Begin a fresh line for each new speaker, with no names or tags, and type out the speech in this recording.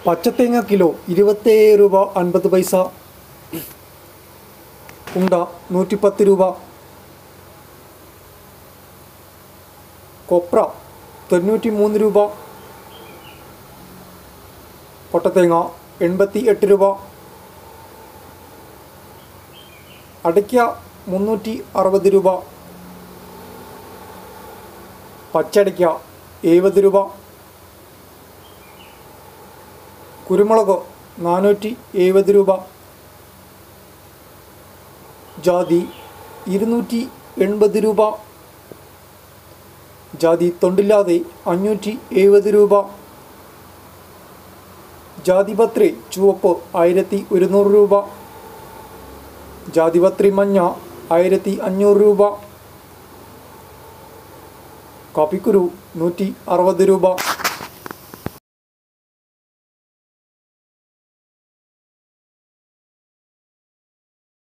പച്ചത്തേങ്ങ kilo ഇരുപത്തേഴ് രൂപ അൻപത് പൈസ ഉണ്ട നൂറ്റിപ്പത്ത് രൂപ കൊപ്ര തൊണ്ണൂറ്റി മൂന്ന് രൂപ പൊട്ടത്തേങ്ങ എൺപത്തി എട്ട് രൂപ അടയ്ക്ക മുന്നൂറ്റി അറുപത് രൂപ പച്ചടയ്ക്ക എഴുപത് രൂപ കുരുമുളക് നാനൂറ്റി എഴുപത് രൂപ ജാതി ഇരുന്നൂറ്റി എൺപത് രൂപ ജാതി തൊണ്ടില്ലാതെ അഞ്ഞൂറ്റി എഴുപത് രൂപ ജാതിപത്രി ചുവപ്പ് ആയിരത്തി ഒരുന്നൂറ് രൂപ ജാതിപത്രി മഞ്ഞ ആയിരത്തി അഞ്ഞൂറ് രൂപ കാപ്പിക്കുരു നൂറ്റി അറുപത് രൂപ